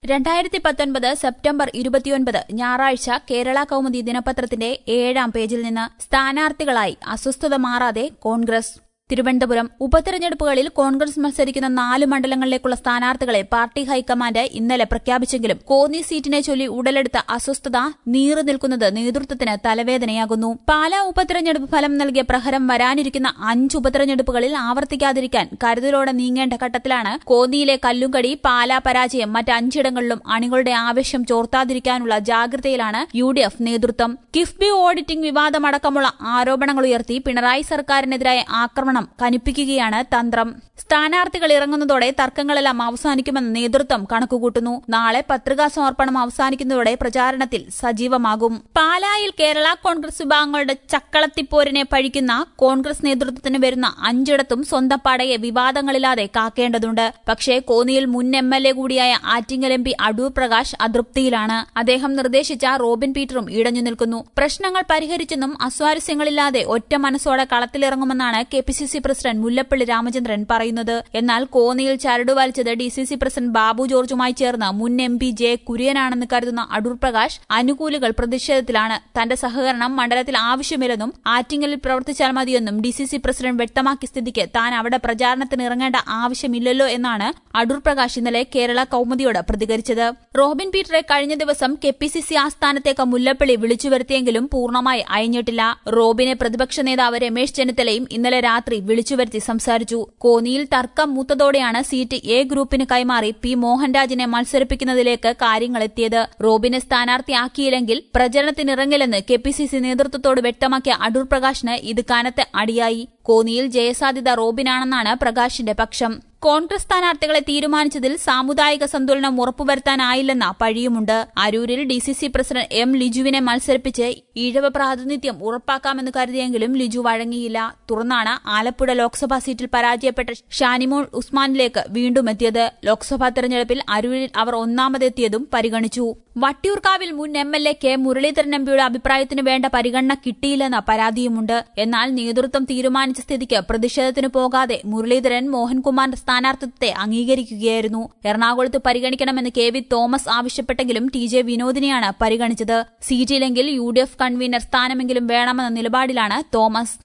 രണ്ടായിരത്തി പത്തൊൻപത് സെപ്റ്റംബർ ഇരുപത്തിയൊൻപത് ഞായറാഴ്ച കേരള കൗമുദി ദിനപത്രത്തിന്റെ ഏഴാം പേജിൽ നിന്ന് സ്ഥാനാർത്ഥികളായി അസ്വസ്ഥത മാറാതെ കോൺഗ്രസ് തിരുവനന്തപുരം ഉപതെരഞ്ഞെടുപ്പുകളിൽ കോൺഗ്രസ് മത്സരിക്കുന്ന നാല് മണ്ഡലങ്ങളിലേക്കുള്ള സ്ഥാനാർത്ഥികളെ പാർട്ടി ഹൈക്കമാൻഡ് ഇന്നലെ പ്രഖ്യാപിച്ചെങ്കിലും കോന്നി സീറ്റിനെ ചൊല്ലി ഉടലെടുത്ത അസ്വസ്ഥത നീറു നിൽക്കുന്നത് നേതൃത്വത്തിന് തലവേദനയാകുന്നു പാലാ ഉപതെരഞ്ഞെടുപ്പ് ഫലം നൽകിയ പ്രഹരം വരാനിരിക്കുന്ന അഞ്ച് ഉപതെരഞ്ഞെടുപ്പുകളിൽ ആവർത്തിക്കാതിരിക്കാൻ കരുതലോടെ നീങ്ങേണ്ട ഘട്ടത്തിലാണ് കോന്നിയിലെ കല്ലുങ്കടി പാലാ പരാജയം മറ്റ് അഞ്ചിടങ്ങളിലും അണികളുടെ ആവേശം ചോർത്താതിരിക്കാനുള്ള ജാഗ്രതയിലാണ് യു ഡി എഫ് നേതൃത്വം കിഫ്ബി ഓഡിറ്റിംഗ് വിവാദമടക്കമുള്ള ആരോപണങ്ങൾ ഉയർത്തി പിണറായി സർക്കാരിനെതിരായ ആക്രമണം കനിപ്പിക്കുകയാണ് തന്ത്രം സ്ഥാനാർത്ഥികൾ ഇറങ്ങുന്നതോടെ തർക്കങ്ങളെല്ലാം അവസാനിക്കുമെന്ന് നേതൃത്വം കണക്കുകൂട്ടുന്നു നാളെ പത്രികാ സമർപ്പണം അവസാനിക്കുന്നതോടെ പ്രചാരണത്തിൽ സജീവമാകും പാലായിൽ കേരള കോൺഗ്രസ് വിഭാഗങ്ങളുടെ ചക്കളത്തിപ്പോരിനെ പഴിക്കുന്ന കോൺഗ്രസ് നേതൃത്വത്തിന് വരുന്ന അഞ്ചിടത്തും സ്വന്തം പടയെ വിവാദങ്ങളില്ലാതെ കാക്കേണ്ടതുണ്ട് പക്ഷേ കോന്നിയിൽ മുൻ എം എൽ എ കൂടിയായ ആറ്റിങ്ങൽ എം പി അടൂർ പ്രകാശ് അതൃപ്തിയിലാണ് അദ്ദേഹം നിർദ്ദേശിച്ച റോബിൻ പീറ്ററും ഇടഞ്ഞു നിൽക്കുന്നു പ്രശ്നങ്ങൾ പരിഹരിച്ചെന്നും അസ്വാരസ്യങ്ങളില്ലാതെ ഒറ്റ മനസ്സോടെ കളത്തിലിറങ്ങുമെന്നാണ് K P C C president Mullappally Ramachandran പറയുന്നത് എന്നാൽ കോന്നിയിൽ ചരട് വലിച്ചത് D C C president Babu ജോർജുമായി ചേർന്ന് മുൻ എം പി ജെ കുര്യനാണെന്ന് കരുതുന്ന അടൂർ പ്രകാശ് അനുകൂലികൾ പ്രതിഷേധത്തിലാണ് തന്റെ സഹകരണം മണ്ഡലത്തിൽ ആവശ്യമില്ലെന്നും ആറ്റിങ്ങലിൽ പ്രവർത്തിച്ചാൽ മതിയെന്നും ഡി സി സി പ്രസിഡന്റ് വ്യക്തമാക്കിയ സ്ഥിതിക്ക് താൻ അവിടെ പ്രചാരണത്തിന് ഇറങ്ങേണ്ട ആവശ്യമില്ലല്ലോ എന്നാണ് അടൂർ പ്രകാശ് ഇന്നലെ കേരള കൌമുദിയോട് പ്രതികരിച്ചത് റോബിൻ പീറ്ററെ കഴിഞ്ഞ ദിവസം കെ പി സി സി ആസ്ഥാനത്തേക്ക് മുല്ലപ്പള്ളി വിളിച്ചു വരുത്തിയെങ്കിലും പൂർണ്ണമായി അയഞ്ഞിട്ടില്ല റോബിനെ പ്രതിപക്ഷ നേതാവ് രമേശ് ചെന്നിത്തലയും ഇന്നലെ രാത്രി വിളിച്ചുവരുത്തി സംസാരിച്ചു കോന്നിയിൽ തർക്കം മൂത്തതോടെയാണ് സീറ്റ് എ ഗ്രൂപ്പിന് കൈമാറി പി മോഹൻരാജിനെ മത്സരിപ്പിക്കുന്നതിലേക്ക് കാര്യങ്ങളെത്തിയത് റോബിനെ സ്ഥാനാർത്ഥിയാക്കിയില്ലെങ്കിൽ പ്രചരണത്തിനിറങ്ങില്ലെന്ന് കെ പി സി സി നേതൃത്വത്തോട് വ്യക്തമാക്കിയ അടൂർ പ്രകാശിന് ഇത് കനത്ത അടിയായി കോന്നിയിൽ ജയസാധ്യത റോബിനാണെന്നാണ് പ്രകാശിന്റെ പക്ഷം കോൺഗ്രസ് സ്ഥാനാർത്ഥികളെ തീരുമാനിച്ചതിൽ സാമുദായിക സന്തുലനം ഉറപ്പുവരുത്താനായില്ലെന്ന പഴിയുമുണ്ട് അരൂരിൽ D C C president M ലിജുവിനെ മത്സരിപ്പിച്ച് ഈഴവ പ്രാതിനിധ്യം ഉറപ്പാക്കാമെന്ന് കരുതിയെങ്കിലും ലിജു വഴങ്ങിയില്ല തുടർന്നാണ് ആലപ്പുഴ ലോക്സഭാ സീറ്റിൽ പരാജയപ്പെട്ട ഷാനിമോൾ ഉസ്മാനിലേക്ക് വീണ്ടും എത്തിയത് ലോക്സഭാ തെരഞ്ഞെടുപ്പിൽ അരൂരിൽ അവർ ഒന്നാമതെത്തിയതും പരിഗണിച്ചു വട്ടിയൂർക്കാവിൽ മുൻ M L A K Muraleedharan എംപിയുടെ അഭിപ്രായത്തിന് വേണ്ട പരിഗണന കിട്ടിയില്ലെന്ന പരാതിയുമുണ്ട് എന്നാൽ നേതൃത്വം തീരുമാനിച്ച സ്ഥിതിക്ക് പ്രതിഷേധത്തിന് പോകാതെ മുരളീധരൻ മോഹൻകുമാറിന്റെ സ്ഥാനാർത്ഥിത്വത്തെ അംഗീകരിക്കുകയായിരുന്നു എറണാകുളത്ത് പരിഗണിക്കണമെന്ന് കെ വി തോമസ് ആവശ്യപ്പെട്ടെങ്കിലും ടി ജെ വിനോദിനെയാണ് പരിഗണിച്ചത് സീറ്റില്ലെങ്കിൽ യു ഡി എഫ് കൺവീനർ സ്ഥാനമെങ്കിലും വേണമെന്ന നിലപാടിലാണ് തോമസ്